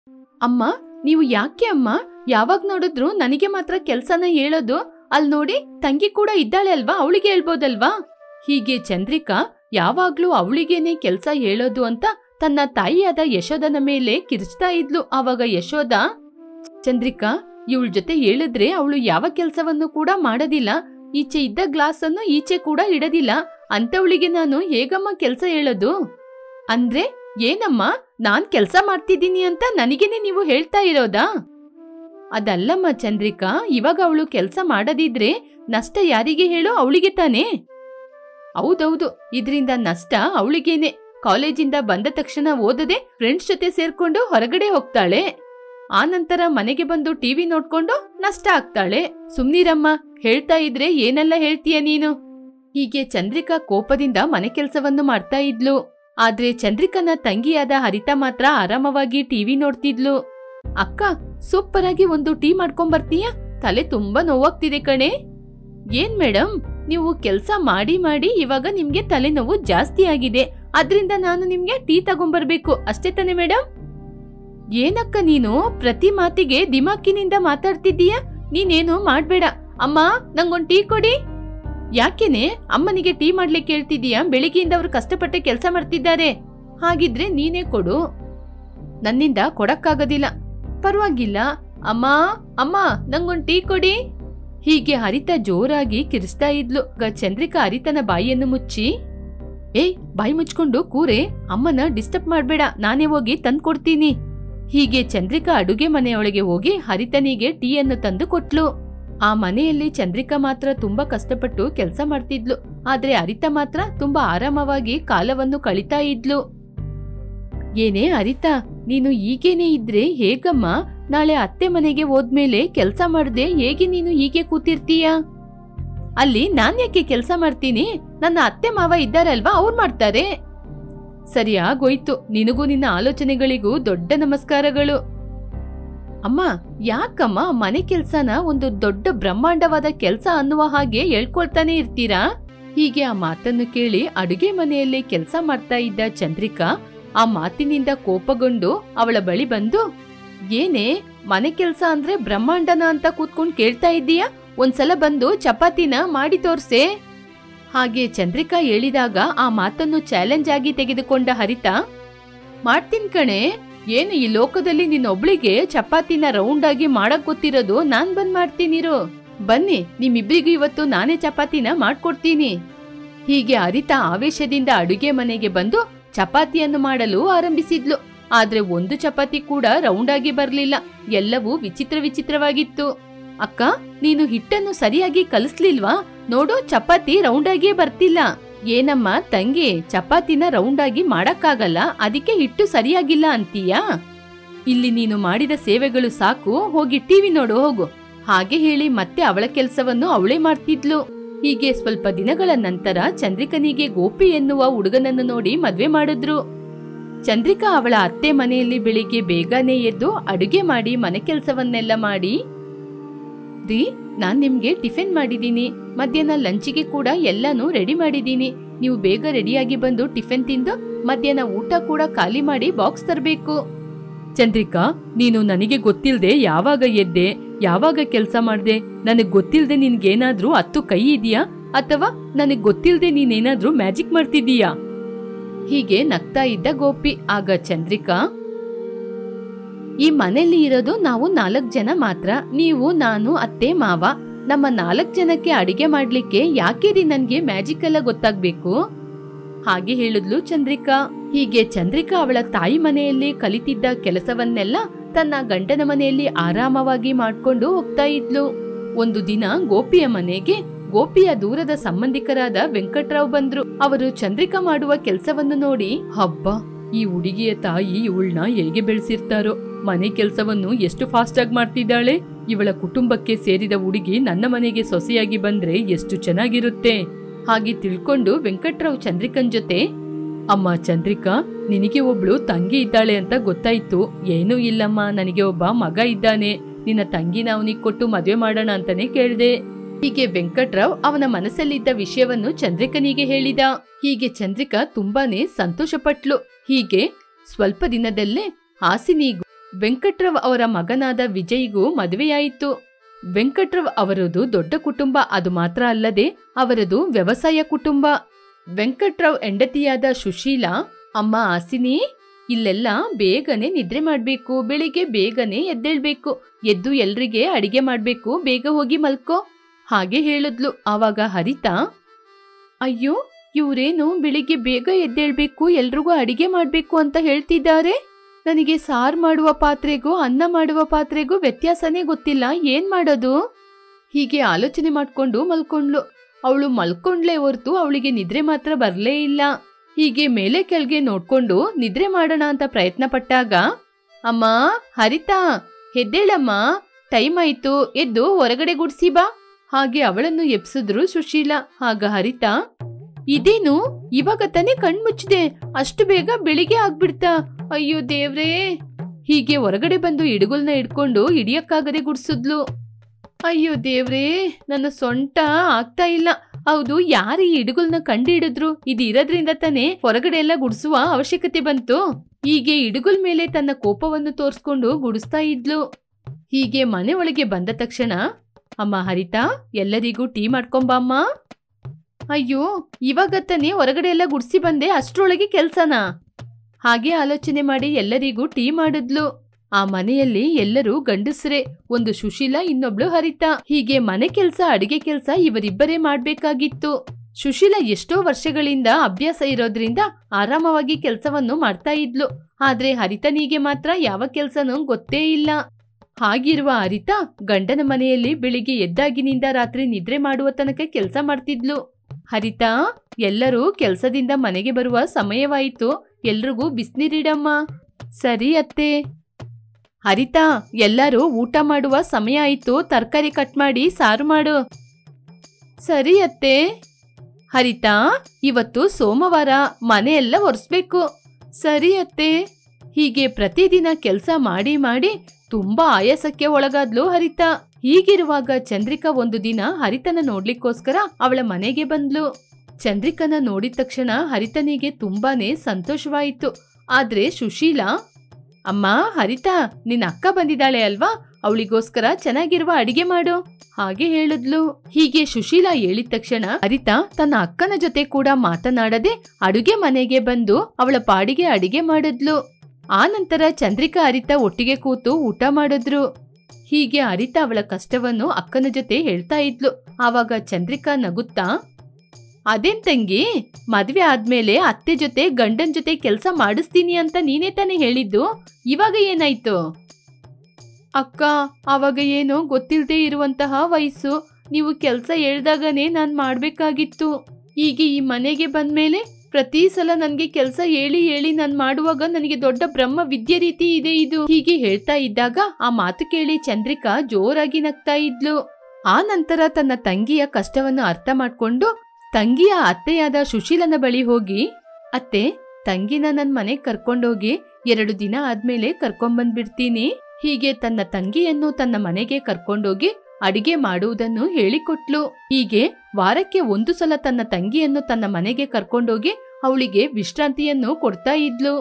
ಅಮ್ಮ ನೀವು ಯಾಕೆ ಅಮ್ಮ ಯಾವಾಗ ನೋಡಿದ್ರು ನನಗೆ ಮಾತ್ರ ಕೆಲ್ಸನ ಹೇಳೋದು ಅಲ್ ನೋಡಿ ತಂಗಿ ಕೂಡ ಇದ್ದಾಳೆ ಅಲ್ವಾ ಅವಳಿಗೆ ಹೇಳ್ಬೋದಲ್ವಾ ಹೀಗೆ ಚಂದ್ರಿಕಾ ಯಾವಾಗ್ಲೂ ಅವಳಿಗೇನೆ ಕೆಲ್ಸ ಹೇಳೋದು ಅಂತ ತನ್ನ ತಾಯಿಯಾದ ಯಶೋದನ ಮೇಲೆ ಕಿರ್ಚ್ತಾ ಇದ್ಲು ಆವಾಗ ಯಶೋದ ಚಂದ್ರಿಕಾ ಇವಳ ಜೊತೆ ಹೇಳಿದ್ರೆ ಅವಳು ಯಾವ ಕೆಲ್ಸವನ್ನು ಕೂಡ ಮಾಡೋದಿಲ್ಲ ಈಚೆ ಇದ್ದ ಗ್ಲಾಸ್ ಅನ್ನು ಈಚೆ ಕೂಡ ಇಡೋದಿಲ್ಲ ಅಂತವಳಿಗೆ ನಾನು ಹೇಗಮ್ಮ ಕೆಲ್ಸ ಹೇಳೋದು ಅಂದ್ರೆ ಏನಮ್ಮ ನಾನ್ ಕೆಲ್ಸ ಮಾಡ್ತಿದ್ದೀನಿ ಅಂತ ನನಗೇನೆ ನೀವು ಹೇಳ್ತಾ ಇರೋದಾ ಅದಲ್ಲಮ್ಮ ಚಂದ್ರಿಕಾ ಇವಾಗ ಅವಳು ಕೆಲ್ಸ ಮಾಡದಿದ್ರೆ ನಷ್ಟ ಯಾರಿಗೆ ಹೇಳೋ ಅವಳಿಗೆ ತಾನೇ ಹೌದೌದು ಇದರಿಂದ ನಷ್ಟ ಅವಳಿಗೇನೆ ಕಾಲೇಜಿಂದ ಬಂದ ತಕ್ಷಣ ಓದದೆ ಫ್ರೆಂಡ್ಸ್ ಜೊತೆ ಸೇರ್ಕೊಂಡು ಹೊರಗಡೆ ಹೋಗ್ತಾಳೆ ಆನಂತರ ಮನೆಗೆ ಬಂದು ಟಿವಿ ನೋಡ್ಕೊಂಡು ನಷ್ಟ ಆಗ್ತಾಳೆ ಸುಮ್ನಿರಮ್ಮ ಹೇಳ್ತಾ ಇದ್ರೆ ಏನೆಲ್ಲ ಹೇಳ್ತೀಯ ನೀನು ಹೀಗೆ ಚಂದ್ರಿಕಾ ಕೋಪದಿಂದ ಮನೆ ಕೆಲ್ಸವನ್ನು ಮಾಡ್ತಾ ಇದ್ಲು ಆದ್ರೆ ಚಂದ್ರಿಕನ ತಂಗಿಯಾದ ಹರಿತಾ ಮಾತ್ರ ಆರಾಮವಾಗಿ ಟಿವಿ ನೋಡ್ತಿದ್ಲು ಅಕ್ಕ ಸೂಪರ್ ಆಗಿ ಒಂದು ಟೀ ಮಾಡ್ಕೊಂಬರ್ತೀಯ ತಲೆ ತುಂಬಾ ನೋವಾಗ್ತಿದೆ ಕಣೆ ಏನ್ ಮೇಡಮ್ ನೀವು ಕೆಲ್ಸ ಮಾಡಿ ಮಾಡಿ ಇವಾಗ ನಿಮ್ಗೆ ತಲೆನೋವು ಜಾಸ್ತಿ ಆಗಿದೆ ಅದ್ರಿಂದ ನಾನು ನಿಮ್ಗೆ ಟೀ ತಗೊಂಬರ್ಬೇಕು ಅಷ್ಟೇ ತಾನೆ ಮೇಡಮ್ ಏನಕ್ಕ ನೀನು ಪ್ರತಿ ಮಾತಿಗೆ ದಿಮಾಕಿನಿಂದ ಮಾತಾಡ್ತಿದ್ದೀಯ ನೀನೇನು ಮಾಡ್ಬೇಡ ಅಮ್ಮ ನಂಗೊಂದ್ ಟೀ ಕೊಡಿ ಯಾಕೆನೆ ಅಮ್ಮನಿಗೆ ಟೀ ಮಾಡ್ಲಿಕ್ಕೆ ಹೇಳ್ತಿದೀಯಾ ಬೆಳಿಗ್ಗೆಯಿಂದ ಅವ್ರು ಕಷ್ಟಪಟ್ಟು ಕೆಲಸ ಮಾಡ್ತಿದ್ದಾರೆ ಹಾಗಿದ್ರೆ ನೀನೇ ಕೊಡು ನನ್ನಿಂದ ಕೊಡಕ್ಕಾಗೋದಿಲ್ಲ ಪರವಾಗಿಲ್ಲ ಅಮ್ಮ ಅಮ್ಮ ನಂಗೊಂದ್ ಟೀ ಕೊಡಿ ಹೀಗೆ ಹರಿತ ಜೋರಾಗಿ ಕಿರಿಸ್ತಾ ಇದ್ಲು ಗ ಚಂದ್ರಿಕಾ ಹರಿತನ ಬಾಯಿಯನ್ನು ಮುಚ್ಚಿ ಏಯ್ ಬಾಯಿ ಮುಚ್ಕೊಂಡು ಕೂರೆ ಅಮ್ಮನ ಡಿಸ್ಟರ್ಬ್ ಮಾಡ್ಬೇಡ ನಾನೇ ಹೋಗಿ ತಂದ್ಕೊಡ್ತೀನಿ ಹೀಗೆ ಚಂದ್ರಿಕಾ ಅಡುಗೆ ಮನೆಯೊಳಗೆ ಹೋಗಿ ಹರಿತನಿಗೆ ಟೀಯನ್ನು ತಂದು ಕೊಟ್ಲು ಆ ಮನೆಯಲ್ಲಿ ಚಂದ್ರಿಕಾ ಮಾತ್ರ ತುಂಬಾ ಕಷ್ಟಪಟ್ಟು ಕೆಲಸ ಮಾಡ್ತಿದ್ಲು ಆದ್ರೆ ಹರಿತ ಮಾತ್ರ ತುಂಬಾ ಆರಾಮವಾಗಿ ಕಾಲವನ್ನು ಕಳಿತಾ ಇದ್ಲು ಏನೇ ಹರಿತಾ ನೀನು ಈಗೇನೆ ಇದ್ರೆ ಹೇಗಮ್ಮ ನಾಳೆ ಅತ್ತೆ ಮನೆಗೆ ಹೋದ್ಮೇಲೆ ಕೆಲ್ಸ ಮಾಡ್ದೆ ಹೇಗೆ ನೀನು ಹೀಗೆ ಕೂತಿರ್ತೀಯ ಅಲ್ಲಿ ನಾನ್ ಯಾಕೆ ಕೆಲ್ಸ ಮಾಡ್ತೀನಿ ನನ್ನ ಅತ್ತೆ ಮಾವ ಇದ್ದಾರಲ್ವಾ ಅವ್ರು ಮಾಡ್ತಾರೆ ಸರಿ ಆಗೋಯ್ತು ನಿನಗೂ ನಿನ್ನ ಆಲೋಚನೆಗಳಿಗೂ ದೊಡ್ಡ ನಮಸ್ಕಾರಗಳು ಅಮ್ಮ ಯಾಕಮ್ಮ ಮನೆ ಕೆಲ್ಸನ ಒಂದು ದೊಡ್ಡ ಬ್ರಹ್ಮಾಂಡವಾದ ಕೆಲ್ಸ ಅನ್ನುವ ಹಾಗೆ ಹೇಳ್ಕೊಳ್ತಾನೆ ಇರ್ತೀರಾ ಹೀಗೆ ಆ ಮಾತನ್ನು ಕೇಳಿ ಅಡುಗೆ ಮನೆಯಲ್ಲಿ ಕೆಲ್ಸ ಮಾಡ್ತಾ ಇದ್ದ ಚಂದ್ರಿಕಾ ಆ ಮಾತಿನಿಂದ ಕೋಪಗೊಂಡು ಅವಳ ಬಳಿ ಬಂದು ಏನೇ ಮನೆ ಕೆಲ್ಸ ಅಂದ್ರೆ ಬ್ರಹ್ಮಾಂಡನ ಅಂತ ಕೂತ್ಕೊಂಡ್ ಕೇಳ್ತಾ ಇದ್ದೀಯಾ ಒಂದ್ಸಲ ಬಂದು ಚಪಾತಿನ ಮಾಡಿ ತೋರ್ಸೆ ಹಾಗೆ ಚಂದ್ರಿಕಾ ಹೇಳಿದಾಗ ಆ ಮಾತನ್ನು ಚಾಲೆಂಜ್ ಆಗಿ ತೆಗೆದುಕೊಂಡ ಹರಿತಾ ಮಾಡ್ತೀನ್ ಕಣೆ ಏನು ಈ ಲೋಕದಲ್ಲಿ ನಿನ್ನೊಬ್ಳಿಗೆ ಚಪಾತಿನ ರೌಂಡ್ ಆಗಿ ಮಾಡಕ್ ಗೊತ್ತಿರೋದು ನಾನ್ ಬಂದ್ ಮಾಡ್ತೀನಿರು ಬನ್ನಿ ನಿಮ್ಮಿಬ್ರಿಗೂ ಇವತ್ತು ನಾನೇ ಚಪಾತಿನ ಮಾಡ್ಕೊಡ್ತೀನಿ ಹೀಗೆ ಹರಿತಾ ಆವೇಶದಿಂದ ಅಡುಗೆ ಮನೆಗೆ ಬಂದು ಚಪಾತಿಯನ್ನು ಮಾಡಲು ಆರಂಭಿಸಿದ್ಲು ಆದ್ರೆ ಒಂದು ಚಪಾತಿ ಕೂಡ ರೌಂಡ್ ಆಗಿ ಬರ್ಲಿಲ್ಲ ಎಲ್ಲವೂ ವಿಚಿತ್ರ ವಿಚಿತ್ರವಾಗಿತ್ತು ಅಕ್ಕ ನೀನು ಹಿಟ್ಟನ್ನು ಸರಿಯಾಗಿ ಕಲಿಸ್ಲಿಲ್ವಾ ನೋಡು ಚಪಾತಿ ರೌಂಡ್ ಆಗಿಯೇ ಬರ್ತಿಲ್ಲ ಏನಮ್ಮ ತಂಗಿ ಚಪಾತಿನ ರೌಂಡ್ ಆಗಿ ಮಾಡಕ್ಕಾಗಲ್ಲ ಅದಕ್ಕೆ ಹಿಟ್ಟು ಸರಿಯಾಗಿಲ್ಲ ಅಂತೀಯಾ ಇಲ್ಲಿ ನೀನು ಮಾಡಿದ ಸೇವೆಗಳು ಸಾಕು ಹೋಗಿ ಟಿವಿ ನೋಡು ಹೋಗು ಹಾಗೆ ಹೇಳಿ ಮತ್ತೆ ಅವಳ ಕೆಲಸವನ್ನು ಅವಳೇ ಮಾಡ್ತಿದ್ಲು ಹೀಗೆ ಸ್ವಲ್ಪ ದಿನಗಳ ನಂತರ ಚಂದ್ರಿಕನಿಗೆ ಗೋಪಿ ಎನ್ನುವ ಹುಡುಗನನ್ನು ನೋಡಿ ಮದ್ವೆ ಮಾಡಿದ್ರು ಚಂದ್ರಿಕಾ ಅವಳ ಅತ್ತೆ ಮನೆಯಲ್ಲಿ ಬೆಳಿಗ್ಗೆ ಬೇಗನೆ ಎದ್ದು ಅಡುಗೆ ಮಾಡಿ ಮನೆ ಕೆಲಸವನ್ನೆಲ್ಲ ಮಾಡಿ ರೀ ನಾನ್ ನಿಮ್ಗೆ ಟಿಫಿನ್ ಮಾಡಿದೀನಿ ಮಧ್ಯಾಹ್ನ ಲಂಚಿಗೆ ಕೂಡ ಎಲ್ಲಾನು ರೆಡಿ ಮಾಡಿದೀನಿ ನೀವು ಬೇಗ ರೆಡಿಯಾಗಿ ಬಂದು ಟಿಫಿನ್ ತಿಂದು ಮಧ್ಯಾಹ್ನ ಊಟ ಕೂಡ ಖಾಲಿ ಮಾಡಿ ಬಾಕ್ಸ್ ತರಬೇಕು ಚಂದ್ರಿಕಾ ನೀನು ನನಗೆ ಗೊತ್ತಿಲ್ದೆ ಯಾವಾಗ ಎದ್ದೆ ಯಾವಾಗ ಕೆಲಸ ಮಾಡ್ದೆ ನನಗ್ ಗೊತ್ತಿಲ್ದೆ ನಿನ್ಗೇನಾದ್ರೂ ಹತ್ತು ಕೈ ಇದೆಯಾ ಅಥವಾ ನನಗ್ ಗೊತ್ತಿಲ್ದೆ ನೀನೇನಾದ್ರೂ ಮ್ಯಾಜಿಕ್ ಮಾಡ್ತಿದ್ದೀಯಾ ಹೀಗೆ ನಗ್ತಾ ಇದ್ದ ಗೋಪಿ ಆಗ ಚಂದ್ರಿಕಾ ಈ ಮನೆಯಲ್ಲಿ ಇರೋದು ನಾವು ನಾಲ್ಕ್ ಜನ ಮಾತ್ರ ನೀವು ನಾನು ಅತ್ತೆ ಮಾವ ನಮ್ಮ ನಾಲ್ಕ್ ಜನಕ್ಕೆ ಅಡಿಗೆ ಮಾಡ್ಲಿಕ್ಕೆ ಯಾಕೆ ರೀ ನನ್ಗೆ ಮ್ಯಾಜಿಕ್ ಎಲ್ಲ ಗೊತ್ತಾಗ್ಬೇಕು ಹಾಗೆ ಹೇಳಿದ್ಲು ಚಂದ್ರಿಕಾ ಹೀಗೆ ಚಂದ್ರಿಕಾ ಅವಳ ತಾಯಿ ಮನೆಯಲ್ಲಿ ಕಲಿತಿದ್ದ ಕೆಲಸವನ್ನೆಲ್ಲ ತನ್ನ ಗಂಡನ ಮನೆಯಲ್ಲಿ ಆರಾಮವಾಗಿ ಮಾಡ್ಕೊಂಡು ಹೋಗ್ತಾ ಇದ್ಲು ಒಂದು ದಿನ ಗೋಪಿಯ ಮನೆಗೆ ಗೋಪಿಯ ದೂರದ ಸಂಬಂಧಿಕರಾದ ವೆಂಕಟ್ರಾವ್ ಬಂದ್ರು ಅವರು ಚಂದ್ರಿಕಾ ಮಾಡುವ ಕೆಲಸವನ್ನು ನೋಡಿ ಹಬ್ಬ ಈ ಹುಡುಗಿಯ ತಾಯಿ ಇವಳನ್ನ ಹೇಗೆ ಬೆಳೆಸಿರ್ತಾರೋ ಮನೆ ಕೆಲಸವನ್ನು ಎಷ್ಟು ಫಾಸ್ಟ್ ಆಗಿ ಮಾಡ್ತಿದ್ದಾಳೆ ಇವಳ ಕುಟುಂಬಕ್ಕೆ ಸೇರಿದ ಹುಡುಗಿ ನನ್ನ ಮನೆಗೆ ಸೊಸೆಯಾಗಿ ಬಂದ್ರೆ ಎಷ್ಟು ಚೆನ್ನಾಗಿರುತ್ತೆ ಹಾಗೆ ತಿಳ್ಕೊಂಡು ವೆಂಕಟ್ರಾವ್ ಚಂದ್ರಿಕನ್ ಜೊತೆ ಅಮ್ಮ ಚಂದ್ರಿಕಾ ನಿನಗೆ ಒಬ್ಳು ತಂಗಿ ಇದ್ದಾಳೆ ಅಂತ ಗೊತ್ತಾಯ್ತು ಏನೂ ಇಲ್ಲಮ್ಮ ನನಗೆ ಒಬ್ಬ ಮಗ ಇದ್ದಾನೆ ನಿನ್ನ ತಂಗಿನ ಅವನಿಗೆ ಕೊಟ್ಟು ಮದ್ವೆ ಮಾಡೋಣ ಅಂತಾನೆ ಕೇಳ್ದೆ ಹೀಗೆ ವೆಂಕಟ್ರಾವ್ ಅವನ ಮನಸ್ಸಲ್ಲಿದ್ದ ವಿಷಯವನ್ನು ಚಂದ್ರಿಕನಿಗೆ ಹೇಳಿದ ಹೀಗೆ ಚಂದ್ರಿಕಾ ತುಂಬಾನೇ ಸಂತೋಷಪಟ್ಲು ಹೀಗೆ ಸ್ವಲ್ಪ ದಿನದಲ್ಲೇ ಹಾಸಿನಿ ವೆಂಕಟ್ರವ್ ಅವರ ಮಗನಾದ ವಿಜಯ್ಗೂ ಮದುವೆಯಾಯಿತು ವೆಂಕಟ್ರವ್ ಅವರದು ದೊಡ್ಡ ಕುಟುಂಬ ಅದು ಮಾತ್ರ ಅಲ್ಲದೆ ಅವರದು ವ್ಯವಸಾಯ ಕುಟುಂಬ ವೆಂಕಟ್ರವ್ ಹೆಂಡತಿಯಾದ ಸುಶೀಲಾ ಅಮ್ಮ ಆಸಿನಿ ಇಲ್ಲೆಲ್ಲ ಬೇಗನೆ ನಿದ್ರೆ ಮಾಡ್ಬೇಕು ಬೆಳಿಗ್ಗೆ ಬೇಗನೆ ಎದ್ದೇಳ್ಬೇಕು ಎದ್ದು ಎಲ್ರಿಗೆ ಅಡಿಗೆ ಮಾಡ್ಬೇಕು ಬೇಗ ಹೋಗಿ ಮಲ್ಕೋ ಹಾಗೆ ಹೇಳಿದ್ಲು ಆವಾಗ ಹರಿತಾ ಅಯ್ಯೋ ಇವ್ರೇನು ಬೆಳಿಗ್ಗೆ ಬೇಗ ಎದ್ದೇಳ್ಬೇಕು ಎಲ್ರಿಗೂ ಅಡಿಗೆ ಮಾಡ್ಬೇಕು ಅಂತ ಹೇಳ್ತಿದ್ದಾರೆ ನನಗೆ ಸಾರ್ ಮಾಡುವ ಪಾತ್ರೆಗೂ ಅನ್ನ ಮಾಡುವ ಪಾತ್ರೆಗೂ ವ್ಯತ್ಯಾಸನೇ ಗೊತ್ತಿಲ್ಲ ಏನ್ ಮಾಡೋದು ಹೀಗೆ ಆಲೋಚನೆ ಮಾಡ್ಕೊಂಡು ಮಲ್ಕೊಂಡ್ಲು ಅವಳು ಮಲ್ಕೊಂಡ್ಲೇ ಹೊರ್ತು ಅವಳಿಗೆ ನಿದ್ರೆ ಮಾತ್ರ ಬರ್ಲೇ ಇಲ್ಲ ಹೀಗೆ ಮೇಲೆ ಕೆಳಗೆ ನೋಡ್ಕೊಂಡು ನಿದ್ರೆ ಮಾಡೋಣ ಅಂತ ಪ್ರಯತ್ನ ಪಟ್ಟಾಗ ಅಮ್ಮ ಹರಿತಾ ಎದ್ದೇಳಮ್ಮ ಟೈಮ್ ಆಯ್ತು ಎದ್ದು ಹೊರಗಡೆ ಗುಡ್ಸಿ ಬಾ ಹಾಗೆ ಅವಳನ್ನು ಎಬ್ಸಿದ್ರು ಸುಶೀಲಾ ಆಗ ಹರಿತಾ ಇದೇನು ಇವಾಗ ತಾನೇ ಕಣ್ಮುಚ್ಚಿದೆ ಅಷ್ಟು ಬೇಗ ಬೆಳಿಗ್ಗೆ ಆಗ್ಬಿಡ್ತಾ ಅಯ್ಯೋ ದೇವ್ರೇ ಹೀಗೆ ಹೊರಗಡೆ ಬಂದು ಇಡುಗುಲ್ನ ಇಡ್ಕೊಂಡು ಹಿಡಿಯಕ್ಕಾಗದೆ ಗುಡ್ಸಿದ್ಲು ಅಯ್ಯೋ ದೇವ್ರೇ ನನ್ನ ಸೊಂಟ ಆಗ್ತಾ ಇಲ್ಲ ಹೌದು ಯಾರು ಈ ಇಡುಗುಲ್ನ ಕಂಡು ಹಿಡಿದ್ರು ಇದು ಇರೋದ್ರಿಂದ ತಾನೇ ಹೊರಗಡೆ ಎಲ್ಲ ಗುಡಿಸುವ ಅವಶ್ಯಕತೆ ಬಂತು ಹೀಗೆ ಇಡುಗುಲ್ ಮೇಲೆ ತನ್ನ ಕೋಪವನ್ನು ತೋರಿಸ್ಕೊಂಡು ಗುಡಿಸ್ತಾ ಇದ್ಲು ಹೀಗೆ ಮನೆ ಒಳಗೆ ಬಂದ ತಕ್ಷಣ ಅಮ್ಮ ಹರಿತಾ ಎಲ್ಲರಿಗೂ ಟೀ ಮಾಡ್ಕೊಂಬಮ್ಮ ಅಯ್ಯೋ ಇವಾಗ ತಾನೇ ಹೊರಗಡೆ ಎಲ್ಲ ಗುಡ್ಸಿ ಬಂದೆ ಅಷ್ಟ್ರೊಳಗೆ ಕೆಲ್ಸನಾ ಹಾಗೆ ಆಲೋಚನೆ ಮಾಡಿ ಎಲ್ಲರಿಗೂ ಟೀ ಮಾಡಿದ್ಲು ಆ ಮನೆಯಲ್ಲಿ ಎಲ್ಲರೂ ಗಂಡಸ್ರೆ ಒಂದು ಸುಶೀಲಾ ಇನ್ನೊಬ್ಳು ಹರಿತಾ ಹೀಗೆ ಮನೆ ಕೆಲ್ಸ ಅಡಿಗೆ ಕೆಲ್ಸ ಇವರಿಬ್ಬರೇ ಮಾಡ್ಬೇಕಾಗಿತ್ತು ಸುಶೀಲಾ ಎಷ್ಟೋ ವರ್ಷಗಳಿಂದ ಅಭ್ಯಾಸ ಇರೋದ್ರಿಂದ ಆರಾಮವಾಗಿ ಕೆಲಸವನ್ನು ಮಾಡ್ತಾ ಇದ್ಲು ಆದ್ರೆ ಹರಿತನಿಗೆ ಮಾತ್ರ ಯಾವ ಕೆಲ್ಸನೂ ಗೊತ್ತೇ ಇಲ್ಲ ಹಾಗಿರುವ ಹರಿತಾ ಗಂಡನ ಮನೆಯಲ್ಲಿ ಬೆಳಿಗ್ಗೆ ಎದ್ದಾಗಿನಿಂದ ರಾತ್ರಿ ನಿದ್ರೆ ಮಾಡುವ ತನಕ ಕೆಲಸ ಮಾಡ್ತಿದ್ಲು ಹರಿತಾ ಎಲ್ಲರೂ ಕೆಲಸದಿಂದ ಮನೆಗೆ ಬರುವ ಸಮಯವಾಯಿತು ಎಲ್ರಿಗೂ ಬಿಸ್ನೀರಿಡಮ್ಮ ಸರಿ ಅತ್ತೆ ಹರಿತಾ ಎಲ್ಲರೂ ಊಟ ಮಾಡುವ ಸಮಯ ಆಯ್ತು ತರಕಾರಿ ಕಟ್ ಮಾಡಿ ಸಾರು ಮಾಡು ಸರಿ ಅತ್ತೆ ಹರಿತಾ ಇವತ್ತು ಸೋಮವಾರ ಮನೆಯೆಲ್ಲ ಒರೆಸ್ಬೇಕು ಸರಿ ಅತ್ತೆ ಹೀಗೆ ಪ್ರತಿದಿನ ಕೆಲಸ ಮಾಡಿ ಮಾಡಿ ತುಂಬಾ ಆಯಾಸಕ್ಕೆ ಒಳಗಾದ್ಲು ಹರಿತಾ ಹೀಗಿರುವಾಗ ಚಂದ್ರಿಕಾ ಒಂದು ದಿನ ಹರಿತನ ನೋಡ್ಲಿಕ್ಕೋಸ್ಕರ ಅವಳ ಮನೆಗೆ ಬಂದ್ಲು ಚಂದ್ರಿಕನ ನೋಡಿದ ತಕ್ಷಣ ಹರಿತನಿಗೆ ತುಂಬಾನೇ ಸಂತೋಷವಾಯಿತು ಆದ್ರೆ ಸುಶೀಲಾ ಅಮ್ಮ ಹರಿತಾ ನಿನ್ನ ಅಕ್ಕ ಬಂದಿದ್ದಾಳೆ ಅಲ್ವಾ ಅವಳಿಗೋಸ್ಕರ ಚೆನ್ನಾಗಿರುವ ಅಡಿಗೆ ಮಾಡು ಹಾಗೆ ಹೇಳಿದ್ಲು ಹೀಗೆ ಸುಶೀಲಾ ಹೇಳಿದ ತಕ್ಷಣ ಹರಿತಾ ತನ್ನ ಅಕ್ಕನ ಜೊತೆ ಕೂಡ ಮಾತನಾಡದೆ ಅಡುಗೆ ಮನೆಗೆ ಬಂದು ಅವಳ ಪಾಡಿಗೆ ಅಡಿಗೆ ಮಾಡಿದ್ಲು ಆ ನಂತರ ಚಂದ್ರಿಕಾ ಹರಿತಾ ಒಟ್ಟಿಗೆ ಕೂತು ಊಟ ಮಾಡಿದ್ರು ಹೀಗೆ ಹರಿತಾ ಅವಳ ಕಷ್ಟವನ್ನು ಅಕ್ಕನ ಜೊತೆ ಹೇಳ್ತಾ ಇದ್ಲು ಆವಾಗ ಚಂದ್ರಿಕಾ ನಗುತ್ತಾ ಅದೇನ್ ತಂಗಿ ಮದ್ವೆ ಆದ್ಮೇಲೆ ಅತ್ತೆ ಜೊತೆ ಗಂಡನ್ ಜೊತೆ ಕೆಲಸ ಮಾಡಿಸ್ತೀನಿ ಅಂತ ನೀನೇ ತಾನೇ ಹೇಳಿದ್ದು ಇವಾಗ ಏನಾಯ್ತು ಅಕ್ಕ ಆವಾಗ ಏನೋ ಗೊತ್ತಿಲ್ಲದೆ ಇರುವಂತಹ ವಯಸ್ಸು ನೀವು ಕೆಲಸ ಹೇಳ್ದಾಗನೇ ನಾನ್ ಮಾಡ್ಬೇಕಾಗಿತ್ತು ಈಗ ಈ ಮನೆಗೆ ಬಂದ್ಮೇಲೆ ಪ್ರತಿ ಸಲ ನನ್ಗೆ ಕೆಲಸ ಹೇಳಿ ಹೇಳಿ ನಾನ್ ಮಾಡುವಾಗ ನನಗೆ ದೊಡ್ಡ ಬ್ರಹ್ಮ ವಿದ್ಯೆ ರೀತಿ ಇದೆ ಇದು ಹೀಗೆ ಹೇಳ್ತಾ ಇದ್ದಾಗ ಆ ಮಾತು ಕೇಳಿ ಚಂದ್ರಿಕಾ ಜೋರಾಗಿ ನಗ್ತಾ ಇದ್ಲು ಆ ನಂತರ ತನ್ನ ತಂಗಿಯ ಕಷ್ಟವನ್ನು ಅರ್ಥ ಮಾಡ್ಕೊಂಡು ತಂಗಿಯ ಅತ್ತೆಯಾದ ಸುಶೀಲನ ಬಳಿ ಹೋಗಿ ಅತ್ತೆ ತಂಗಿನ ನನ್ ಮನೆಗ್ ಕರ್ಕೊಂಡೋಗಿ ಎರಡು ದಿನ ಆದ್ಮೇಲೆ ಕರ್ಕೊಂಬಂದ್ಬಿಡ್ತೀನಿ ಹೀಗೆ ತನ್ನ ತಂಗಿಯನ್ನು ತನ್ನ ಮನೆಗೆ ಕರ್ಕೊಂಡೋಗಿ ಅಡಿಗೆ ಮಾಡುವುದನ್ನು ಹೇಳಿಕೊಟ್ಲು ಹೀಗೆ ವಾರಕ್ಕೆ ಒಂದು ಸಲ ತನ್ನ ತಂಗಿಯನ್ನು ತನ್ನ ಮನೆಗೆ ಕರ್ಕೊಂಡೋಗಿ ಅವಳಿಗೆ ವಿಶ್ರಾಂತಿಯನ್ನು ಕೊಡ್ತಾ ಇದ್ಲು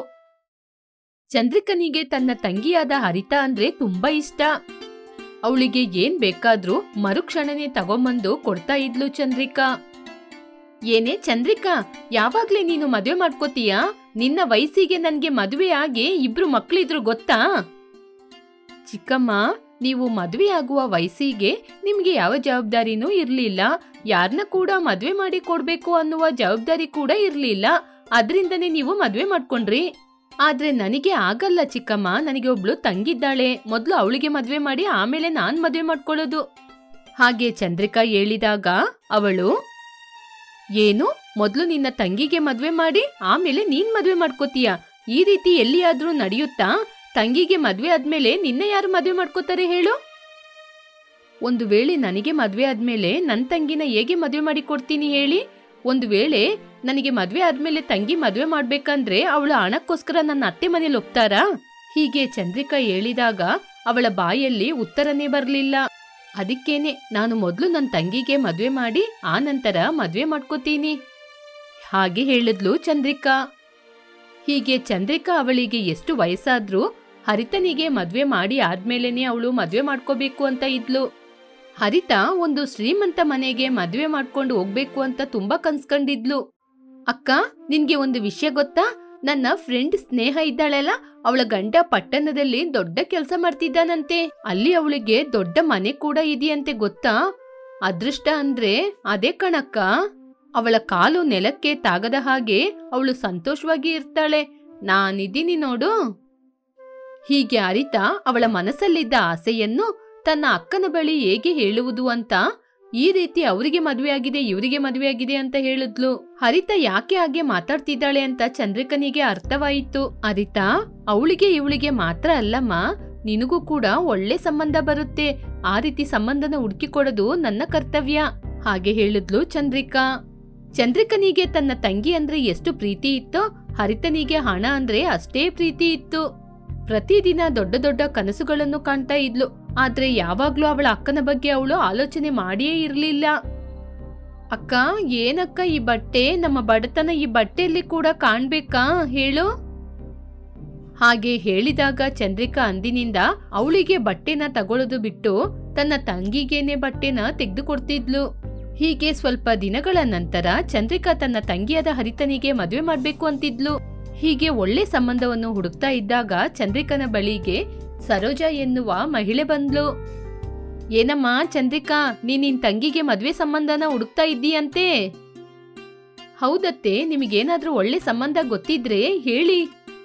ಚಂದ್ರಿಕನಿಗೆ ತನ್ನ ತಂಗಿಯಾದ ಹರಿತಾ ಅಂದ್ರೆ ತುಂಬಾ ಇಷ್ಟ ಅವಳಿಗೆ ಏನ್ ಬೇಕಾದ್ರೂ ಮರುಕ್ಷಣನೆ ತಗೊಂಬಂದು ಕೊಡ್ತಾ ಇದ್ಲು ಚಂದ್ರಿಕಾ ಏನೇ ಚಂದ್ರಿಕಾ ಯಾವಾಗ್ಲೇ ನೀನು ಮದ್ವೆ ಮಾಡ್ಕೋತೀಯಾ ನಿನ್ನ ವಯಸ್ಸಿಗೆ ನನ್ಗೆ ಮದುವೆ ಆಗಿ ಇಬ್ರು ಮಕ್ಳಿದ್ರು ಗೊತ್ತಾ ಚಿಕ್ಕಮ್ಮ ನೀವು ಮದುವೆ ಆಗುವ ವಯಸ್ಸಿಗೆ ನಿಮ್ಗೆ ಯಾವ ಜವಾಬ್ದಾರಿನೂ ಇರ್ಲಿಲ್ಲ ಯಾರನ್ನ ಕೂಡ ಮದ್ವೆ ಮಾಡಿ ಕೊಡ್ಬೇಕು ಅನ್ನುವ ಜವಾಬ್ದಾರಿ ಕೂಡ ಇರ್ಲಿಲ್ಲ ಅದ್ರಿಂದನೇ ನೀವು ಮದ್ವೆ ಮಾಡ್ಕೊಂಡ್ರಿ ಆದ್ರೆ ನನಗೆ ಆಗಲ್ಲ ಚಿಕ್ಕಮ್ಮ ನನಗೆ ಒಬ್ಳು ತಂಗಿದ್ದಾಳೆ ಮೊದ್ಲು ಅವಳಿಗೆ ಮದ್ವೆ ಮಾಡಿ ಆಮೇಲೆ ನಾನ್ ಮದ್ವೆ ಮಾಡ್ಕೊಳ್ಳೋದು ಹಾಗೆ ಚಂದ್ರಿಕಾ ಹೇಳಿದಾಗ ಅವಳು ಏನು ಮೊದ್ಲು ನಿನ್ನ ತಂಗಿಗೆ ಮದ್ವೆ ಮಾಡಿ ಆಮೇಲೆ ನೀನ್ ಮದ್ವೆ ಮಾಡ್ಕೋತೀಯ ಈ ರೀತಿ ಎಲ್ಲಿಯಾದ್ರೂ ನಡೆಯುತ್ತಾ ತಂಗಿಗೆ ಮದ್ವೆ ಆದ್ಮೇಲೆ ನಿನ್ನೆ ಯಾರು ಮದ್ವೆ ಮಾಡ್ಕೋತಾರೆ ಹೇಳು ಒಂದು ವೇಳೆ ನನಗೆ ಮದ್ವೆ ಆದ್ಮೇಲೆ ನನ್ ತಂಗಿನ ಹೇಗೆ ಮದ್ವೆ ಮಾಡಿ ಕೊಡ್ತೀನಿ ಹೇಳಿ ಒಂದು ವೇಳೆ ನನಗೆ ಮದ್ವೆ ಆದ್ಮೇಲೆ ತಂಗಿ ಮದ್ವೆ ಮಾಡ್ಬೇಕಂದ್ರೆ ಅವಳ ಹಣಕ್ಕೋಸ್ಕರ ನನ್ನ ಅತ್ತೆ ಮನೇಲಿ ಒಪ್ತಾರಾ ಹೀಗೆ ಚಂದ್ರಿಕಾ ಹೇಳಿದಾಗ ಅವಳ ಬಾಯಲ್ಲಿ ಉತ್ತರನೇ ಬರ್ಲಿಲ್ಲ ಅದಕ್ಕೇನೆ ನಾನು ಮೊದಲು ನನ್ನ ತಂಗಿಗೆ ಮದ್ವೆ ಮಾಡಿ ಆ ನಂತರ ಮದ್ವೆ ಮಾಡ್ಕೋತೀನಿ ಹಾಗೆ ಹೇಳಿದ್ಲು ಚಂದ್ರಿಕಾ ಹೀಗೆ ಚಂದ್ರಿಕಾ ಅವಳಿಗೆ ಎಷ್ಟು ವಯಸ್ಸಾದ್ರೂ ಹರಿತನಿಗೆ ಮದ್ವೆ ಮಾಡಿ ಆದ್ಮೇಲೆನೆ ಅವಳು ಮದ್ವೆ ಮಾಡ್ಕೋಬೇಕು ಅಂತ ಇದ್ಲು ಹರಿತ ಒಂದು ಶ್ರೀಮಂತ ಮನೆಗೆ ಮದ್ವೆ ಮಾಡ್ಕೊಂಡು ಹೋಗ್ಬೇಕು ಅಂತ ತುಂಬಾ ಕನ್ಸ್ಕೊಂಡಿದ್ಲು ಅಕ್ಕ ನಿನ್ಗೆ ಒಂದು ವಿಷಯ ಗೊತ್ತಾ ನನ್ನ ಫ್ರೆಂಡ್ ಸ್ನೇಹ ಇದ್ದಾಳಲ್ಲ ಅವಳ ಗಂಡ ಪಟ್ಟಣದಲ್ಲಿ ದೊಡ್ಡ ಕೆಲಸ ಮಾಡ್ತಿದ್ದಾನಂತೆ ಅಲ್ಲಿ ಅವಳಿಗೆ ದೊಡ್ಡ ಮನೆ ಕೂಡ ಇದೆಯಂತೆ ಗೊತ್ತಾ ಅದೃಷ್ಟ ಅಂದ್ರೆ ಅದೇ ಕಣಕ್ಕ ಅವಳ ಕಾಲು ನೆಲಕ್ಕೆ ತಾಗದ ಹಾಗೆ ಅವಳು ಸಂತೋಷವಾಗಿ ಇರ್ತಾಳೆ ನಾನಿದ್ದೀನಿ ನೋಡು ಹೀಗೆ ಅರಿತ ಅವಳ ಮನಸ್ಸಲ್ಲಿದ್ದ ಆಸೆಯನ್ನು ತನ್ನ ಅಕ್ಕನ ಬಳಿ ಹೇಗೆ ಹೇಳುವುದು ಅಂತ ಈ ರೀತಿ ಅವರಿಗೆ ಮದುವೆಯಾಗಿದೆ ಇವರಿಗೆ ಮದುವೆಯಾಗಿದೆ ಅಂತ ಹೇಳಿದ್ಲು ಹರಿತ ಯಾಕೆ ಹಾಗೆ ಮಾತಾಡ್ತಿದ್ದಾಳೆ ಅಂತ ಚಂದ್ರಿಕನಿಗೆ ಅರ್ಥವಾಯಿತು ಹರಿತಾ ಅವಳಿಗೆ ಇವಳಿಗೆ ಮಾತ್ರ ಅಲ್ಲಮ್ಮ ನಿನಗೂ ಕೂಡ ಒಳ್ಳೆ ಸಂಬಂಧ ಬರುತ್ತೆ ಆ ರೀತಿ ಸಂಬಂಧನ ಹುಡುಕಿಕೊಡೋದು ನನ್ನ ಕರ್ತವ್ಯ ಹಾಗೆ ಹೇಳಿದ್ಲು ಚಂದ್ರಿಕಾ ಚಂದ್ರಿಕನಿಗೆ ತನ್ನ ತಂಗಿ ಅಂದ್ರೆ ಎಷ್ಟು ಪ್ರೀತಿ ಇತ್ತೋ ಹರಿತನಿಗೆ ಹಣ ಅಂದ್ರೆ ಅಷ್ಟೇ ಪ್ರೀತಿ ಇತ್ತು ಪ್ರತಿದಿನ ದೊಡ್ಡ ದೊಡ್ಡ ಕನಸುಗಳನ್ನು ಕಾಣ್ತಾ ಇದ್ಲು ಆದ್ರೆ ಯಾವಾಗ್ಲೂ ಅವಳ ಅಕ್ಕನ ಬಗ್ಗೆ ಅವಳು ಆಲೋಚನೆ ಮಾಡಿಯೇ ಇರ್ಲಿಲ್ಲ ಅಕ್ಕ ಏನಕ್ಕ ಈ ಬಟ್ಟೆ ನಮ್ಮ ಬಡತನ ಈ ಬಟ್ಟೆಯಲ್ಲಿ ಕೂಡ ಕಾಣ್ಬೇಕಾ ಹೇಳು ಹಾಗೆ ಹೇಳಿದಾಗ ಚಂದ್ರಿಕಾ ಅಂದಿನಿಂದ ಅವಳಿಗೆ ಬಟ್ಟೆನ ತಗೊಳ್ಳೋದು ಬಿಟ್ಟು ತನ್ನ ತಂಗಿಗೇನೆ ಬಟ್ಟೆನ ತೆಗೆದುಕೊಡ್ತಿದ್ಲು ಹೀಗೆ ಸ್ವಲ್ಪ ದಿನಗಳ ನಂತರ ಚಂದ್ರಿಕಾ ತನ್ನ ತಂಗಿಯಾದ ಹರಿತನಿಗೆ ಮದುವೆ ಮಾಡ್ಬೇಕು ಅಂತಿದ್ಲು ಹೀಗೆ ಒಳ್ಳೆ ಸಂಬಂಧವನ್ನು ಹುಡುಕ್ತಾ ಇದ್ದಾಗ ಚಂದ್ರಿಕನ ಬಳಿಗೆ ಸರೋಜಾ ಎನ್ನುವ ಮಹಿಳೆ ಬಂದ್ಲು ಏನಮ್ಮ ಚಂದ್ರಿಕಾ ನೀನ್ ನಿನ್ ತಂಗಿಗೆ ಮದ್ವೆ ಸಂಬಂಧನ ಹುಡುಕ್ತಾ ಇದ್ದೀಯಂತೆ ಹೌದತ್ತೆ ನಿಮಗೇನಾದ್ರೂ ಒಳ್ಳೆ ಸಂಬಂಧ ಗೊತ್ತಿದ್ರೆ ಹೇಳಿ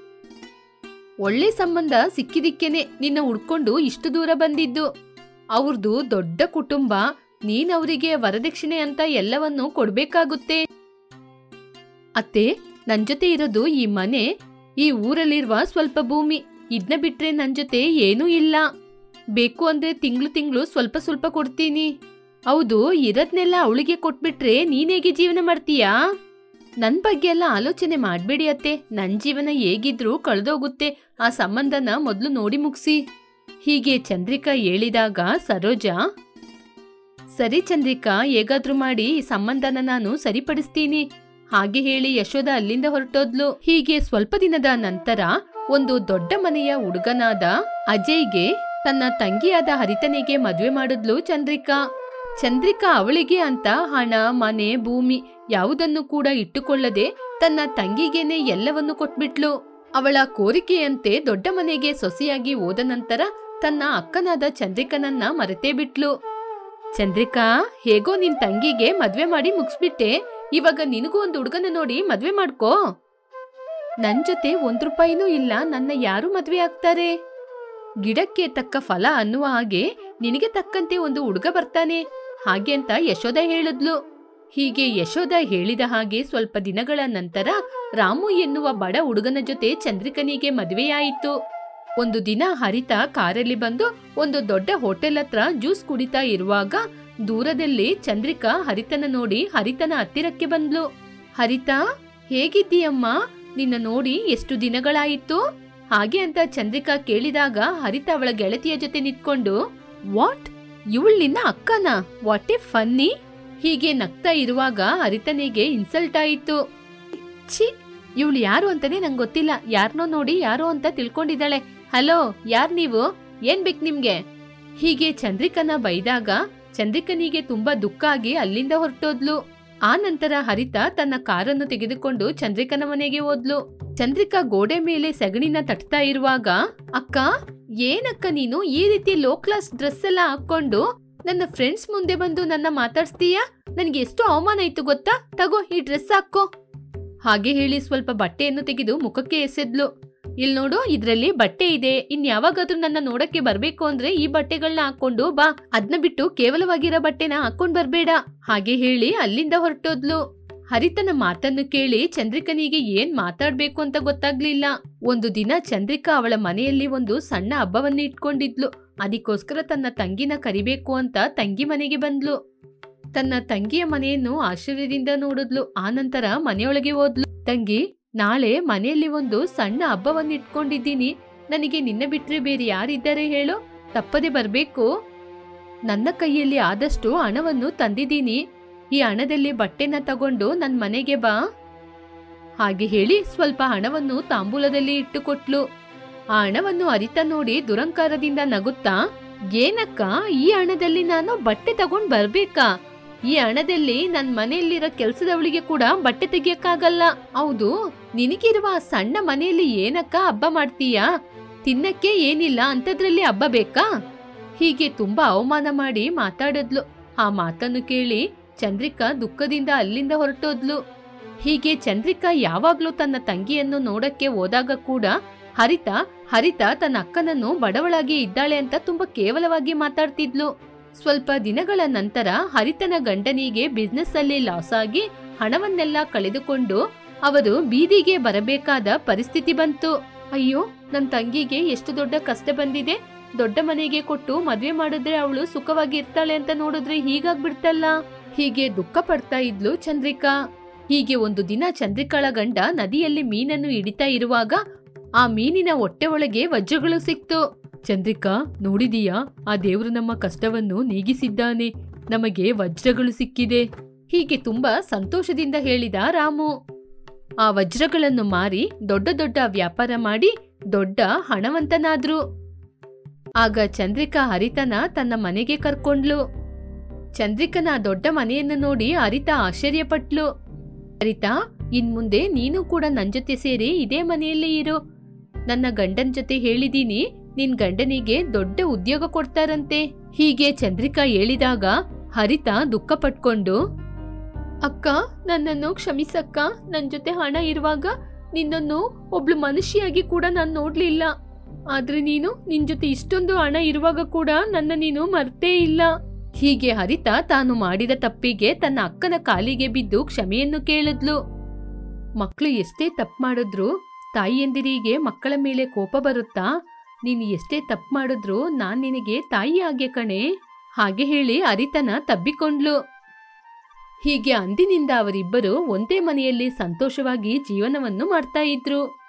ಒಳ್ಳೆ ಸಂಬಂಧ ಸಿಕ್ಕಿದಿಕ್ಕೇನೆ ನಿನ್ನ ಹುಡ್ಕೊಂಡು ಇಷ್ಟು ದೂರ ಬಂದಿದ್ದು ಅವ್ರದ್ದು ದೊಡ್ಡ ಕುಟುಂಬ ನೀನ್ ಅವರಿಗೆ ವರದಕ್ಷಿಣೆ ಅಂತ ಎಲ್ಲವನ್ನೂ ಕೊಡ್ಬೇಕಾಗುತ್ತೆ ಅತ್ತೆ ನನ್ ಜೊತೆ ಇರೋದು ಈ ಮನೆ ಈ ಊರಲ್ಲಿರುವ ಸ್ವಲ್ಪ ಭೂಮಿ ಇದ್ನ ಬಿಟ್ರೆ ನನ್ ಜೊತೆ ಏನೂ ಇಲ್ಲ ಬೇಕು ಅಂದ್ರೆ ತಿಂಗ್ಳು ತಿಂಗ್ಳು ಸ್ವಲ್ಪ ಸ್ವಲ್ಪ ಕೊಡ್ತೀನಿ ಹೌದು ಇರದ್ನೆಲ್ಲ ಅವಳಿಗೆ ಕೊಟ್ಬಿಟ್ರೆ ನೀನ್ ಹೇಗೆ ಜೀವನ ಮಾಡ್ತೀಯಾ ನನ್ ಬಗ್ಗೆ ಎಲ್ಲ ಆಲೋಚನೆ ಮಾಡ್ಬೇಡಿ ಅತ್ತೆ ನನ್ ಜೀವನ ಹೇಗಿದ್ರೂ ಕಳೆದೋಗುತ್ತೆ ಆ ಸಂಬಂಧನ ಮೊದ್ಲು ನೋಡಿ ಮುಗಿಸಿ ಹೀಗೆ ಚಂದ್ರಿಕಾ ಹೇಳಿದಾಗ ಸರೋಜಾ ಸರಿ ಚಂದ್ರಿಕಾ ಹೇಗಾದ್ರೂ ಮಾಡಿ ಈ ಸಂಬಂಧನ ನಾನು ಸರಿಪಡಿಸ್ತೀನಿ ಹಾಗೆ ಹೇಳಿ ಯಶೋದ ಅಲ್ಲಿಂದ ಹೊರಟೋದ್ಲು ಹೀಗೆ ಸ್ವಲ್ಪ ದಿನದ ನಂತರ ಒಂದು ದೊಡ್ಡ ಮನೆಯ ಹುಡುಗನಾದ ಅಜಯ್ಗೆ ತನ್ನ ತಂಗಿಯಾದ ಹರಿತನಿಗೆ ಮದುವೆ ಮಾಡಿದ್ಲು ಚಂದ್ರಿಕಾ ಚಂದ್ರಿಕಾ ಅವಳಿಗೆ ಅಂತ ಹಣ ಮನೆ ಭೂಮಿ ಯಾವುದನ್ನು ಕೂಡ ಇಟ್ಟುಕೊಳ್ಳದೆ ತನ್ನ ತಂಗಿಗೇನೆ ಎಲ್ಲವನ್ನು ಕೊಟ್ಬಿಟ್ಲು ಅವಳ ಕೋರಿಕೆಯಂತೆ ದೊಡ್ಡ ಮನೆಗೆ ಸೊಸೆಯಾಗಿ ಹೋದ ನಂತರ ತನ್ನ ಅಕ್ಕನಾದ ಚಂದ್ರಿಕನನ್ನ ಮರೆತೇ ಬಿಟ್ಲು ಚಂದ್ರಿಕಾ ಹೇಗೋ ನಿನ್ ತಂಗಿಗೆ ಮದ್ವೆ ಮಾಡಿ ಮುಗಿಸ್ಬಿಟ್ಟೆ ಇವಾಗ ನಿನಗೂ ಒಂದು ಹುಡುಗನ ನೋಡಿ ಮದ್ವೆ ಮಾಡ್ಕೋ ನನ್ ಜೊತೆ ಒಂದ್ ರೂಪಾಯಿನೂ ಇಲ್ಲ ನನ್ನ ಯಾರು ಮದ್ವೆ ಆಗ್ತಾರೆ ಗಿಡಕ್ಕೆ ತಕ್ಕ ಫಲ ಅನ್ನುವ ಹಾಗೆ ನಿನಗೆ ತಕ್ಕಂತೆ ಒಂದು ಹುಡುಗ ಬರ್ತಾನೆ ಹಾಗೆ ಅಂತ ಯಶೋದ ಹೇಳಿದ್ಲು ಹೀಗೆ ಯಶೋದ ಹೇಳಿದ ಹಾಗೆ ಸ್ವಲ್ಪ ದಿನಗಳ ನಂತರ ರಾಮು ಎನ್ನುವ ಬಡ ಹುಡುಗನ ಜೊತೆ ಚಂದ್ರಿಕನಿಗೆ ಮದುವೆಯಾಯಿತು ಒಂದು ದಿನ ಹರಿತ ಕಾರಲ್ಲಿ ಬಂದು ಒಂದು ದೊಡ್ಡ ಹೋಟೆಲ್ ಹತ್ರ ಜ್ಯೂಸ್ ಕುಡಿತಾ ಇರುವಾಗ ದೂರದಲ್ಲಿ ಚಂದ್ರಿಕಾ ಹರಿತನ ನೋಡಿ ಹರಿತನ ಹತ್ತಿರಕ್ಕೆ ಬಂದ್ಲು ಹರಿತಾ ಹೇಗಿದ್ದೀಯಮ್ಮ ನಿನ್ನ ನೋಡಿ ಎಷ್ಟು ದಿನಗಳಾಯಿತು ಹಾಗೆ ಅಂತ ಚಂದ್ರಿಕಾ ಕೇಳಿದಾಗ ಹರಿತ ಅವಳ ಗೆಳತಿಯ ಜೊತೆ ನಿಂತ್ಕೊಂಡು ವಾಟ್ ಇವಳು ನಿನ್ನ ಅಕ್ಕನ ವಾಟ್ ಎ ಫನ್ನಿ ಹೀಗೆ ನಗ್ತಾ ಇರುವಾಗ ಹರಿತನಿಗೆ ಇನ್ಸಲ್ಟ್ ಆಯಿತು ಛೀ ಇವಳು ಯಾರು ಅಂತಾನೆ ನಂಗೆ ಗೊತ್ತಿಲ್ಲ ಯಾರನ್ನೋ ನೋಡಿ ಯಾರೋ ಅಂತ ತಿಳ್ಕೊಂಡಿದ್ದಾಳೆ ಹಲೋ ಯಾರ್ ನೀವು ಏನ್ ಬೇಕು ನಿಮ್ಗೆ ಹೀಗೆ ಚಂದ್ರಿಕನ ಬೈದಾಗ ಚಂದ್ರಿಕನಿಗೆ ತುಂಬಾ ದುಃಖ ಆಗಿ ಅಲ್ಲಿಂದ ಹೊರಟೋದ್ಲು ಆ ನಂತರ ಹರಿತ ತನ್ನ ಕಾರನ್ನು ತೆಗೆದುಕೊಂಡು ಚಂದ್ರಿಕನ ಮನೆಗೆ ಹೋದ್ಲು ಚಂದ್ರಿಕಾ ಗೋಡೆ ಮೇಲೆ ಸಗಣಿನ ತಟ್ತಾ ಇರುವಾಗ ಅಕ್ಕ ಏನಕ್ಕ ನೀನು ಈ ರೀತಿ ಲೋ ಕ್ಲಾಸ್ ಡ್ರೆಸ್ ಎಲ್ಲ ಹಾಕೊಂಡು ನನ್ನ ಫ್ರೆಂಡ್ಸ್ ಮುಂದೆ ಬಂದು ನನ್ನ ಮಾತಾಡ್ಸ್ತೀಯಾ ನನ್ಗೆ ಎಷ್ಟು ಅವಮಾನ ಇತ್ತು ಗೊತ್ತಾ ತಗೋ ಈ ಡ್ರೆಸ್ ಹಾಕೋ ಹಾಗೆ ಹೇಳಿ ಸ್ವಲ್ಪ ಬಟ್ಟೆಯನ್ನು ತೆಗೆದು ಮುಖಕ್ಕೆ ಎಸೆದ್ಲು ಇಲ್ ನೋಡು ಇದ್ರಲ್ಲಿ ಬಟ್ಟೆ ಇದೆ ಇನ್ ಯಾವಾಗಾದ್ರೂ ನನ್ನ ನೋಡಕ್ಕೆ ಬರ್ಬೇಕು ಅಂದ್ರೆ ಈ ಬಟ್ಟೆಗಳನ್ನ ಹಾಕೊಂಡು ಬಾ ಅದ್ನ ಬಿಟ್ಟು ಕೇವಲವಾಗಿರೋ ಬಟ್ಟೆನ ಹಾಕೊಂಡ್ ಬರ್ಬೇಡ ಹಾಗೆ ಹೇಳಿ ಅಲ್ಲಿಂದ ಹೊರಟೋದ್ಲು ಹರಿತನ ಮಾತನ್ನು ಕೇಳಿ ಚಂದ್ರಿಕನಿಗೆ ಏನ್ ಮಾತಾಡ್ಬೇಕು ಅಂತ ಗೊತ್ತಾಗ್ಲಿಲ್ಲ ಒಂದು ದಿನ ಚಂದ್ರಿಕಾ ಅವಳ ಮನೆಯಲ್ಲಿ ಒಂದು ಸಣ್ಣ ಹಬ್ಬವನ್ನು ಇಟ್ಕೊಂಡಿದ್ಲು ಅದಕ್ಕೋಸ್ಕರ ತನ್ನ ತಂಗಿನ ಕರಿಬೇಕು ಅಂತ ತಂಗಿ ಮನೆಗೆ ಬಂದ್ಲು ತನ್ನ ತಂಗಿಯ ಮನೆಯನ್ನು ಆಶ್ಚರ್ಯದಿಂದ ನೋಡಿದ್ಲು ಆನಂತರ ಮನೆಯೊಳಗೆ ಹೋದ್ಲು ತಂಗಿ ನಾಳೆ ಮನೆಯಲ್ಲಿ ಒಂದು ಸಣ್ಣ ಹಬ್ಬವನ್ನು ಇಟ್ಕೊಂಡಿದ್ದೀನಿ ನನಗೆ ನಿನ್ನ ಬಿಟ್ರೆ ಬೇರೆ ಯಾರಿದ್ದಾರೆ ಹೇಳು ತಪ್ಪದೆ ಬರ್ಬೇಕು ನನ್ನ ಕೈಯಲ್ಲಿ ಆದಷ್ಟು ಹಣವನ್ನು ತಂದಿದ್ದೀನಿ ಈ ಹಣದಲ್ಲಿ ಬಟ್ಟೆನ ತಗೊಂಡು ನನ್ ಮನೆಗೆ ಬಾ ಹಾಗೆ ಹೇಳಿ ಸ್ವಲ್ಪ ಹಣವನ್ನು ತಾಂಬೂಲದಲ್ಲಿ ಇಟ್ಟುಕೊಟ್ಲು ಆ ಹಣವನ್ನು ಹರಿತ ನೋಡಿ ದುರಂಕಾರದಿಂದ ನಗುತ್ತಾ ಏನಕ್ಕ ಈ ಹಣದಲ್ಲಿ ನಾನು ಬಟ್ಟೆ ತಗೊಂಡ್ ಬರ್ಬೇಕಾ ಈ ಹಣದಲ್ಲಿ ನನ್ ಮನೆಯಲ್ಲಿರೋ ಕೆಲ್ಸದವಳಿಗೆ ಕೂಡ ಬಟ್ಟೆ ತೆಗಿಯಕ್ಕಾಗಲ್ಲ ಹೌದು ನಿನಗಿರುವ ಆ ಸಣ್ಣ ಮನೆಯಲ್ಲಿ ಏನಕ್ಕ ಹಬ್ಬ ಮಾಡ್ತೀಯಾ ತಿನ್ನಕ್ಕೆ ಏನಿಲ್ಲ ಅಂತದ್ರಲ್ಲಿ ಹಬ್ಬ ಬೇಕಾ ಹೀಗೆ ತುಂಬಾ ಅವಮಾನ ಮಾಡಿ ಮಾತಾಡಿದ್ಲು ಆ ಮಾತನ್ನು ಕೇಳಿ ಚಂದ್ರಿಕಾ ದುಃಖದಿಂದ ಅಲ್ಲಿಂದ ಹೊರಟೋದ್ಲು ಹೀಗೆ ಚಂದ್ರಿಕಾ ಯಾವಾಗ್ಲೂ ತನ್ನ ತಂಗಿಯನ್ನು ನೋಡಕ್ಕೆ ಹೋದಾಗ ಕೂಡ ಹರಿತ ಹರಿತ ತನ್ನ ಅಕ್ಕನನ್ನು ಬಡವಳಾಗಿ ಇದ್ದಾಳೆ ಅಂತ ತುಂಬಾ ಕೇವಲವಾಗಿ ಮಾತಾಡ್ತಿದ್ಲು ಸ್ವಲ್ಪ ದಿನಗಳ ನಂತರ ಹರಿತನ ಗಂಡನಿಗೆ ಬಿಸ್ನೆಸ್ ಅಲ್ಲಿ ಲಾಸ್ ಆಗಿ ಹಣವನ್ನೆಲ್ಲ ಕಳೆದುಕೊಂಡು ಅವರು ಬೀದಿಗೆ ಬರಬೇಕಾದ ಪರಿಸ್ಥಿತಿ ಬಂತು ಅಯ್ಯೋ ನನ್ ತಂಗಿಗೆ ಎಷ್ಟು ದೊಡ್ಡ ಕಷ್ಟ ಬಂದಿದೆ ದೊಡ್ಡ ಮನೆಗೆ ಕೊಟ್ಟು ಮದ್ವೆ ಮಾಡಿದ್ರೆ ಅವಳು ಸುಖವಾಗಿ ಇರ್ತಾಳೆ ಅಂತ ನೋಡಿದ್ರೆ ಹೀಗಾಗ್ಬಿಡ್ತಲ್ಲ ಹೀಗೆ ದುಃಖ ಪಡ್ತಾ ಇದ್ಲು ಚಂದ್ರಿಕಾ ಹೀಗೆ ಒಂದು ದಿನ ಚಂದ್ರಿಕಾಳ ಗಂಡ ನದಿಯಲ್ಲಿ ಮೀನನ್ನು ಹಿಡಿತಾ ಇರುವಾಗ ಆ ಮೀನಿನ ಹೊಟ್ಟೆ ಒಳಗೆ ವಜ್ರಗಳು ಸಿಕ್ತು ಚಂದ್ರಿಕಾ ನೋಡಿದೀಯಾ ಆ ದೇವ್ರು ನಮ್ಮ ಕಷ್ಟವನ್ನು ನೀಗಿಸಿದ್ದಾನೆ ನಮಗೆ ವಜ್ರಗಳು ಸಿಕ್ಕಿದೆ ಹೀಗೆ ತುಂಬಾ ಸಂತೋಷದಿಂದ ಹೇಳಿದ ರಾಮು ಆ ವಜ್ರಗಳನ್ನು ಮಾರಿ ದೊಡ್ಡ ದೊಡ್ಡ ವ್ಯಾಪಾರ ಮಾಡಿ ದೊಡ್ಡ ಹಣವಂತನಾದ್ರು ಆಗ ಚಂದ್ರಿಕಾ ಹರಿತನ ತನ್ನ ಮನೆಗೆ ಕರ್ಕೊಂಡ್ಲು ಚಂದ್ರಿಕನ ದೊಡ್ಡ ಮನೆಯನ್ನು ನೋಡಿ ಹರಿತ ಆಶ್ಚರ್ಯಪಟ್ಲು ಹರಿತಾ ಇನ್ಮುಂದೆ ನೀನು ಕೂಡ ನನ್ ಜೊತೆ ಸೇರಿ ಇದೇ ಮನೆಯಲ್ಲಿ ಇರು ನನ್ನ ಗಂಡನ್ ಜೊತೆ ಹೇಳಿದೀನಿ ನಿನ್ ಗಂಡನಿಗೆ ದೊಡ್ಡ ಉದ್ಯೋಗ ಕೊಡ್ತಾರಂತೆ ಹೀಗೆ ಚಂದ್ರಿಕಾ ಹೇಳಿದಾಗ ಹರಿತ ದುಃಖ ಪಟ್ಕೊಂಡು ಅಕ್ಕ ನನ್ನನ್ನು ಕ್ಷಮಿಸಕ್ಕ ನನ್ ಜೊತೆ ಹಣ ಇರುವಾಗ ನಿನ್ನನ್ನು ಒಬ್ಳು ಮನುಷ್ಯಾಗಿ ಕೂಡ ನಾನು ನೋಡ್ಲಿಲ್ಲ ಆದ್ರೆ ನೀನು ನಿನ್ ಜೊತೆ ಇಷ್ಟೊಂದು ಹಣ ಇರುವಾಗ ಕೂಡ ನನ್ನ ನೀನು ಮರ್ತೇ ಇಲ್ಲ ಹೀಗೆ ಹರಿತ ತಾನು ಮಾಡಿದ ತಪ್ಪಿಗೆ ತನ್ನ ಅಕ್ಕನ ಕಾಲಿಗೆ ಬಿದ್ದು ಕ್ಷಮೆಯನ್ನು ಕೇಳಿದ್ಲು ಮಕ್ಕಳು ಎಷ್ಟೇ ತಪ್ಪು ಮಾಡಿದ್ರು ತಾಯಿಯಂದಿರಿಗೆ ಮಕ್ಕಳ ಮೇಲೆ ಕೋಪ ಬರುತ್ತಾ ನೀನು ಎಷ್ಟೇ ತಪ್ಪು ಮಾಡಿದ್ರು ನಾನ್ ನಿನಗೆ ತಾಯಿ ಆಗೆ ಕಣೆ ಹಾಗೆ ಹೇಳಿ ಹರಿತನ ತಬ್ಬಿಕೊಂಡ್ಲು ಹೀಗೆ ಅಂದಿನಿಂದ ಅವರಿಬ್ಬರು ಒಂದೇ ಮನೆಯಲ್ಲಿ ಸಂತೋಷವಾಗಿ ಜೀವನವನ್ನು ಮಾಡ್ತಾ ಇದ್ರು